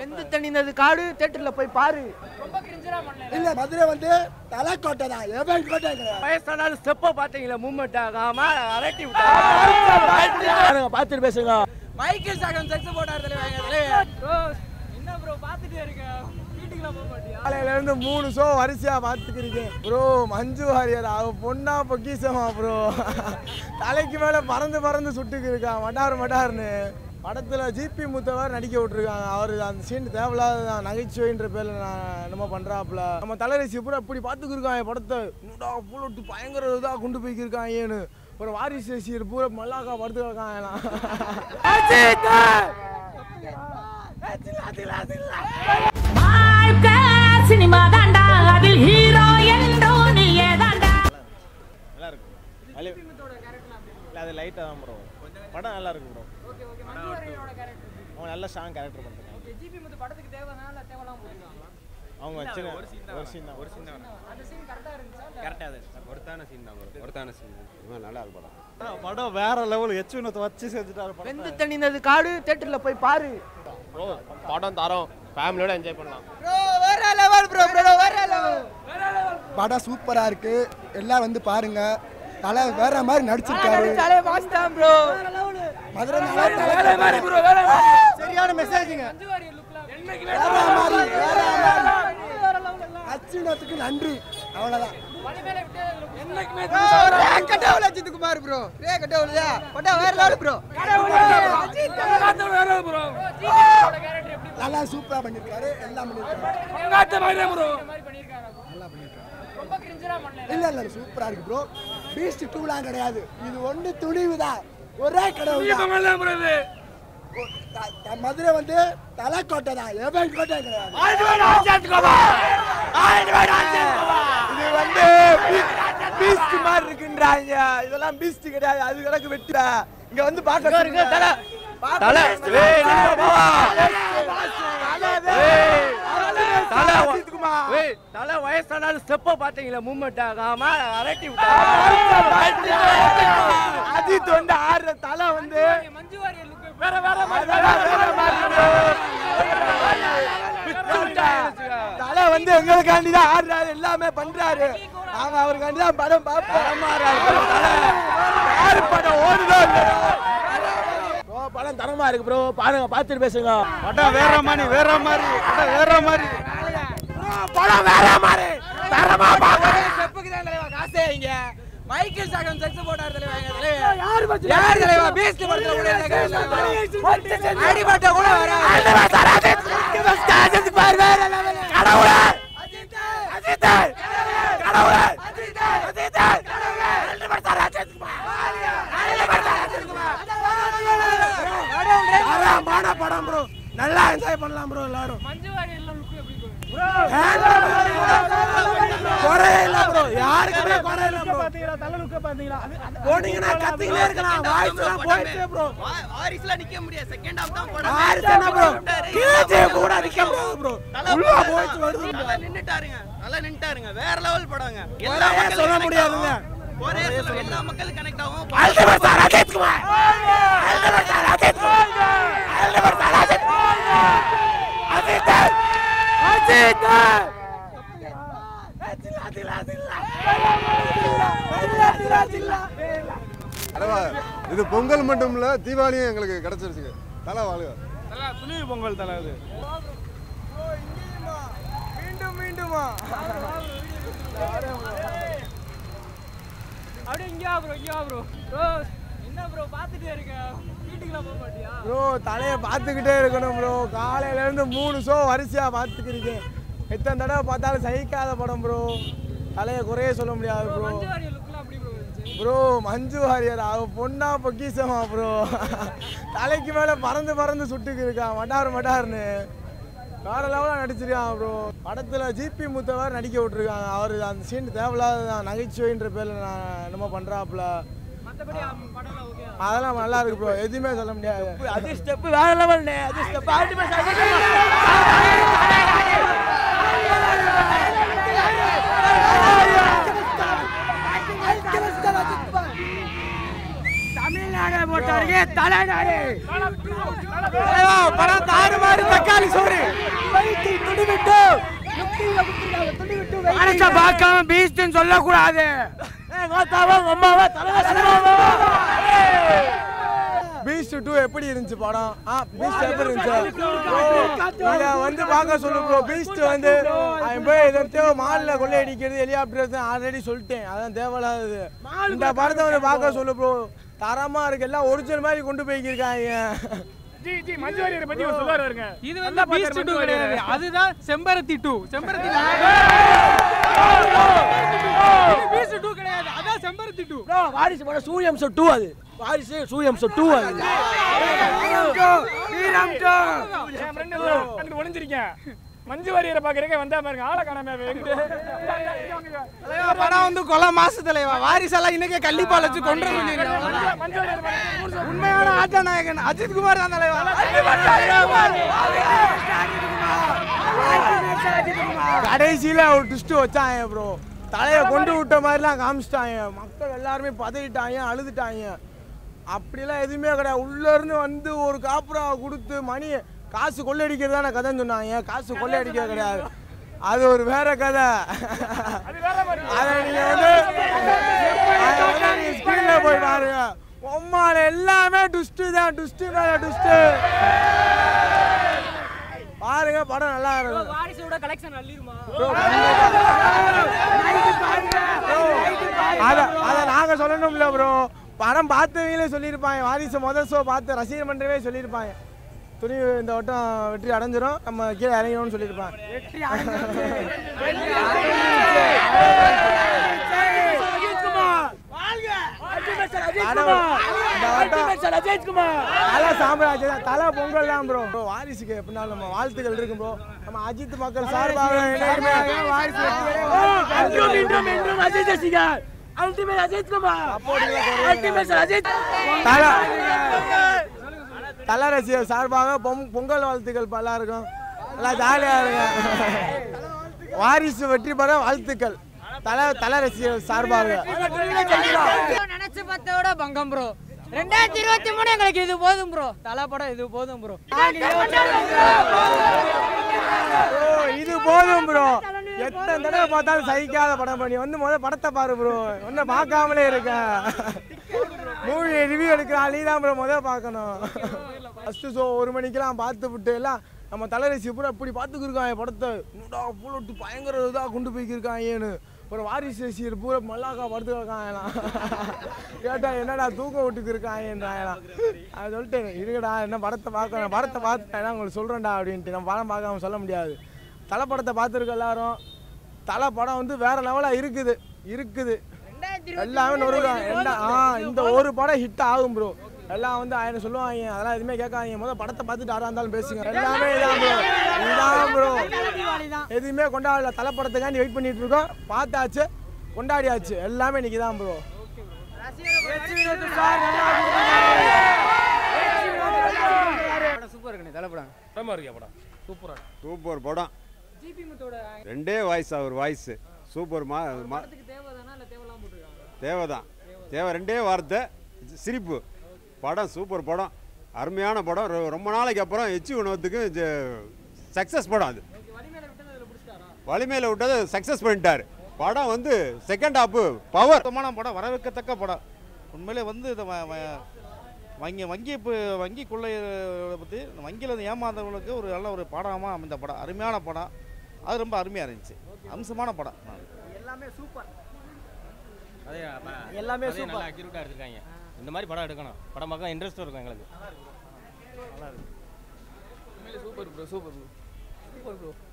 வெந்து தண்ணினது காடு தேட்டர்ல போய் பாரு இல்ல மதுரை வந்து தலைக்கோட்டை தான் எவன் கோட்டை கிடையாது வயசானாலும் ஸ்டெப்பை பார்த்தீங்களா மூவ்மெண்ட் ஆகாம அரட்டி விட்டாங்க பார்த்துட்டு பேசுங்க மைக்கேல் சாகன் செக்ஸ் போட்டார் என்ன ப்ரோ பார்த்துட்டே இருக்க வீட்டுக்குலாம் போக மாட்டியா காலையில இருந்து மூணு ஷோ வரிசையா பார்த்துக்கிறீங்க ப்ரோ மஞ்சு வாரியர் அவ பொண்ணா பொக்கிசமா ப்ரோ தலைக்கு மேல பறந்து பறந்து சுட்டுக்கு இருக்கான் மட்டார் மட்டார்னு படத்துல ஜிபி முத்தவர் நடிக்க விட்டுருக்காங்க அவர் அந்த சீன் தேவையில்லாததான் நகைச்சுவைன்ற பேர்ல நான் என்னமோ பண்றாப்புல நம்ம தலைரசி பூரா இப்படி பார்த்துக்கிருக்கான் என் படத்தை என்னடா பூலட்டு பயங்கர இதாக கொண்டு போய்க்கிருக்கான் ஏன்னு ஒரு வாரிசு ரசிகர் பூரா மல்லாக்கா படுத்து வாழ்க்கை சினிமா தாண்டா அதில் ஹீரோ என்றோ நீயே தாண்டா நல்லா இருக்கும் வலி- இல்ல அது லைட்டாக தான் ப்ரோ படம் நல்லா இருக்கு ப்ரோ அவங்க நல்ல ஸ்ட்ராங் கேரக்டர் பண்ணுறாங்க ஜிபி முத்து படத்துக்கு தேவைனால தேவையில்லாம போயிருக்காங்களா அவங்க சின்ன ஒரு சீன் தான் ஒரு சீன் தான் அந்த சீன் கரெக்டா இருந்துச்சா இல்ல கரெக்டாக ஒருத்தான சீன் தான் bro. ஒருத்தான சீன் தான் நல்லா இருக்கு படம் படம் வேற லெவல் எச்சு வினத்தை வச்சு செஞ்சுட்டாரு படம் வெந்து தண்ணினது காடு தேட்டர்ல போய் பாரு ப்ரோ படம் தரோம் ஃபேமிலியோட என்ஜாய் பண்ணலாம் வேற லெவல் ப்ரோ ப்ரோ வேற லெவல் படம் சூப்பரா இருக்கு எல்லாரும் வந்து பாருங்க தலை வேற மாதிரி நடிச்சிருக்காரு தலை மாஸ்தான் ப்ரோ மதுரை நாளே தலை மாதிரி ப்ரோ வேற சரியான மெசேஜுங்க வேற மாதிரி வேற மாதிரி அச்சுனத்துக்கு நன்றி அவ்வளவுதான் கட்டவுல அஜித் குமார் ப்ரோ ரே கட்டவுலயா பட்டா வேற லெவல் ப்ரோ நல்லா சூப்பரா பண்ணிருக்காரு எல்லாம் பண்ணிருக்காரு இல்ல இல்ல சூப்பரா இருக்கு ப்ரோ பீஸ்ட் டூலாம் கிடையாது இது ஒண்ணு துணிவு தான் ஒரே கடவுள் தான். ஒ- த- த- மதுரை வந்து தலைக்கோட்டை தான் எவன் கோட்டை கிடையாது இது வந்து பீஸ்ட் மாதிரி இருக்குன்றாங்க இதெல்லாம் பீஸ்ட் கிடையாது அது கிடக்கு வெட்டுற இங்க வந்து பார்க்க சொல்லுங்க தலை தலை ஏய் நில்லுங்க பாவா தலை ஏய் தலை வயசானாலும் ஸ்டெப்பை பார்த்தீங்களா மூவ்மெண்ட் ஆகாம அரட்டி விட்டாங்க அஜித் வந்து ஆடுற தலை வந்து வேற வேற மாதிரி வேற மாதிரி தலை வந்து எங்களுக்காண்டி தான் ஆடுறாரு எல்லாமே பண்றாரு நாங்க அவருக்காண்டி தான் படம் பார்ப்போம் யாரு படம் ஓடுதோ இல்லையோ. Bro, படம் தரமா இருக்கு ப்ரோ பாருங்க பார்த்துட்டு பேசுங்க படம் வேற மாதிரி வேற மாதிரி படம் வேற மாதிரி படம் வேற மாதிரி தரமா பாக்குறேன் ஸ்டெப்புக்கு தான் தலைவா காசே இங்க மைக்கேல் சாகன் செக்ஸ் போட்டார் தலைவா எங்க தலைவா யார் பத்தி யார் தலைவா பீஸ்ட் படத்துல கூட அடிபட்ட கூட வர அஜித் பார் வேற லெவல் கடவுளே அஜித் அஜித் கடவுளே அஜித் அஜித் கடவுளே ரெண்டு படம் அஜித் தரமான படம் ப்ரோ நல்லா என்ஜாய் பண்ணலாம் ப்ரோ எல்லாரும் குறை இல்ல ப்ரோ யாருக்குமே குறை இல்ல ப்ரோ பாத்தீங்களா தலை லுக்க பாத்தீங்களா போனீங்கன்னா கத்திக்கிட்டே இருக்கலாம் வாய்ஸ் எல்லாம் போயிட்டே ப்ரோ வாரிசுல நிக்க முடியாது செகண்ட் ஹாஃப் தான் வாய்ஸ் என்ன ப்ரோ கேஜே கூட நிக்க முடியாது ப்ரோ உள்ள போயிட்டு வருது நல்லா நின்னுட்டாருங்க நல்லா நின்னுட்டாருங்க வேற லெவல் படங்க ஒரே சொல்ல முடியாதுங்க ஒரே சொல்ல எல்லா மக்களும் கனெக்ட் ஆகும் ultimate sir Ajith Kumar ultimate sir Ajith Kumar ultimate sir Ajith Kumar Ajith Ajith இது பொங்கல் மட்டும் இல்ல தீபாவளியும் எங்களுக்கு கிடைச்சிருச்சுங்க தலை வாழ்க துணிவு பொங்கல் தலை அது மீண்டும் மீண்டுமா அப்படியே இங்கயா ப்ரோ இங்கயா ப்ரோ ப்ரோ என்ன ப்ரோ பார்த்துட்டே இருக்க வீட்டுக்குலாம் போக மாட்டியா ப்ரோ தலையை பார்த்துக்கிட்டே இருக்கணும் ப்ரோ காலையில இருந்து மூணு ஷோ வரிசையா பார்த்துக்கிறீங்க எத்தனை தடவை பார்த்தாலும் சகிக்காத படம் ப்ரோ தலையை குறைய சொல்ல முடியாது ப்ரோ ப்ரோ மஞ்சு வாரியர் அவ பொண்ணா பொக்கிசமா ப்ரோ தலைக்கு மேல பறந்து பறந்து சுட்டுக்கு இருக்கான் மட்டார் மட்டார்னு வேற லெவலாக நடிச்சிருக்கான் ப்ரோ படத்துல ஜிபி முத்தவர் நடிக்க விட்டுருக்காங்க அவர் அந்த சீன் தேவையில்லாததான் நகைச்சுவைன்ற பேர்ல நான் என்னமோ பண்றாப்புல அதெல்லாம் நல்லா இருக்கு ப்ரோ எதுவுமே சொல்ல முடியாது அது ஸ்டெப் வேற லெவல் அது ஸ்டெப் தமிழ்நாடு போட்டவருக்கு தலைநாடு படம் தாறுமாறு தக்காளி சோறு பார்க்காம பீஸ்ட்னு சொல்லக்கூடாது பீஸ்ட் டூ எப்படி இருந்துச்சு படம் ஆ பீஸ்ட் எப்படி இருந்துச்சு Bro, இத வந்து பார்க்க சொல்லு ப்ரோ பீஸ்ட் வந்து அவன் போய் எதிர்த்து மாலில் கொள்ளையடிக்கிறது ஹெலிகாப்டர் ஆல்ரெடி சொல்லிட்டேன் அதான் தேவையில்லாதது இந்த படத்தை வந்து பார்க்க சொல்லு ப்ரோ தரமா இருக்கு எல்லாம் ஒரிஜினல் மாதிரி கொண்டு போய்க்கிருக்காங்க ஜி ஜி மஞ்சு வாரியரை பத்தி ஒரு சொல்லுவாரு பாருங்க இது வந்து பீஸ்ட் டூ கிடையாது அதுதான் செம்பருத்தி டூ செம்பருத்தி பீஸ்ட் டூ கிடையாது அதான் செம்பருத்தி டூ வாரிசு படம் சூரியம் சோ டூ அது வாரிசு சூரியம் சோ டூ அது என் ஃப்ரெண்ட் அங்கிட்டு ஒளிஞ்சிருக்கேன் மஞ்சு வாரியரை பாக்குறதுக்கு வந்தா பாருங்க ஆளை காணாம எங்கிட்டு படம் வந்து கொலை மாசு தலைவா வாரிசெல்லாம் இன்னைக்கே கள்ளிப்பால் வச்சு கொண்டு மஞ்சு வாரியர் பாருங்க. உண்மையான ஆட்ட நாயகன் அஜித் குமார் தான் தலைவா கடைசியில ஒரு ட்விஸ்ட் வச்சாங்க ப்ரோ தலையை கொண்டு விட்ட மாதிரிலாம் காமிச்சிட்டாங்க மக்கள் எல்லாருமே பதறிட்டாங்க அழுதுட்டாங்க அப்படிலாம் எதுவுமே கிடையாது உள்ள இருந்து வந்து ஒரு காப்புரா கொடுத்து மணி காசு கொள்ளையடிக்கிறது தானே கதைன்னு சொன்னாங்க காசு கொள்ளையடிக்கிறது கிடையாது அது ஒரு வேற கதை அதை நீங்க வந்து அதை வந்து நீங்க ஸ்கிரீன்ல போய் பாருங்க உம்மால எல்லாமே டுஸ்ட் தான் டுஸ்ட் மேல டுஸ்ட் பாருங்க படம் நல்லா இருக்கும் வாரிசோட கலெக்ஷன் அள்ளிருமா அத அத நாங்க சொல்லணும்ல ப்ரோ படம் பார்த்தவங்களே சொல்லியிருப்பாங்க வாரிசு முதல் ஷோ பார்த்து ரசிகர் மன்றமே சொல்லியிருப்பாங்க துணி இந்த வட்டம் வெற்றி அடைஞ்சிரும் நம்ம கீழே இறங்கணும்னு சொல்லியிருப்பாங்க தலை சாம்ராஜ்யம் தான். தலை பொங்கல் தான் ப்ரோ ப்ரோ வாரிசுக்கு எப்படினாலும் நம்ம வாழ்த்துக்கள் இருக்கும் ப்ரோ நம்ம அஜித் மக்கள் சார்பாக என்னைக்குமே வாரிசு தலை தலை ரசிகர் சார்பாக பொங் பொங்கல் வாழ்த்துக்கள் இப்ப எல்லாருக்கும் நல்லா ஜாலியா இருங்க வாரிசு வெற்றி பெற வாழ்த்துக்கள் தலை தலை ரசிகர் சார்பாக நினைச்சு பார்த்தோட பங்கம் ப்ரோ ரெண்டாயிரத்தி இருபத்தி மூணு எங்களுக்கு இது போதும் ப்ரோ தலை படம் இது போதும் ப்ரோ ப்ரோ இது போதும் ப்ரோ எத்தனை தடவை பார்த்தாலும் சகிக்காத படம் பண்ணி வந்து முதல்ல படத்தை பாரு ப்ரோ ஒன்னும் பார்க்காமலே இருக்க மூவி ரிவ்யூ எடுக்கிறான் நீ தான் ப்ரோ முதல்ல பார்க்கணும் ஃபஸ்ட்டு ஷோ ஒரு மணிக்கெல்லாம் பார்த்து விட்டு எல்லாம் நம்ம தலைரசி பூரா இப்படி பார்த்துக்கிருக்காங்க படத்தை என்னடா பூலட்டு பயங்கர இதாக கொண்டு போய்க்கிருக்காங்கன்னு ஒரு வாரிசு ரசிகர் பூரா மல்லாக்கா படுத்து இருக்காங்களாம் கேட்டா என்னடா தூக்க விட்டுக்கு இருக்காங்கன்றாங்களாம் அது சொல்லிட்டு இருங்கடா என்ன படத்தை பார்க்கணும் படத்தை பார்த்துட்டேன் உங்களுக்கு சொல்கிறேன்டா அப்படின்ட்டு நம்ம படம் பார்க்காம சொல்ல முடியாது தலை படத்தை பார்த்துருக்க எல்லாரும் தலை படம் வந்து வேற லெவலாக இருக்குது இருக்குது எல்லாமே நொறுக்கம் என்ன ஆ இந்த ஒரு படம் ஹிட் ஆகும் ப்ரோ எல்லாம் வந்து ஆயிரம் சொல்லுவாங்க அதெல்லாம் எதுவுமே கேட்காதீங்க முதல்ல படத்தை பார்த்துட்டு யாராக இருந்தாலும் பேசுங்க எல்லாமே இதான் ப்ரோ இதான் ப்ரோ எதுவுமே கொண்டாடல தலை படத்துக்காண்டி வெயிட் பண்ணிட்டு இருக்கோம் பார்த்தாச்சு கொண்டாடியாச்சு எல்லாமே இன்னைக்கு தான் ப்ரோ சூப்பர் இருக்குண்ணே தலை படம் படமா இருக்கியா படம் சூப்பரா சூப்பர் படம் ஜிபி முத்தோட ரெண்டே வாய்ஸ் அவர் வாய்ஸ் சூப்பர் மா மா தேவைதானா இல்லை தேவையில்லாம போட்டுருக்காங்க தேவை தான் தேவை ரெண்டே வார்த்தை சிரிப்பு படம் சூப்பர் படம் அருமையான படம் ரொ- ரொம்ப நாளைக்கு அப்புறம் எச்சி உணவத்துக்கு சக்ஸஸ் படம் அது வலிமையில் விட்டது சக்ஸஸ் பண்ணிட்டார் படம் வந்து செகண்ட் ஹாப்பு பவர் சுத்தமான படம் வரவேற்கத்தக்க படம் உண்மையிலே வந்து இந்த வ- வ- வங்கி வங்கி இப்போ வங்கி கொள்ளை பற்றி வங்கியில் வந்து ஏமாந்தவங்களுக்கு ஒரு நல்ல ஒரு பாடமாக அமைந்த படம் அருமையான படம் அது ரொம்ப அருமையாக இருந்துச்சு அம்சமான படம் எல்லாமே சூப்பர் அதே அப்ப எல்லாமே அதே நல்லா சூப்பர் அக்யூரேட்டாக எடுத்திருக்காங்க இந்த மாதிரி படம் எடுக்கணும் படம் பார்க்க இன்ட்ரெஸ்ட் இருக்கும் எங்களுக்கு super bro super bro super bro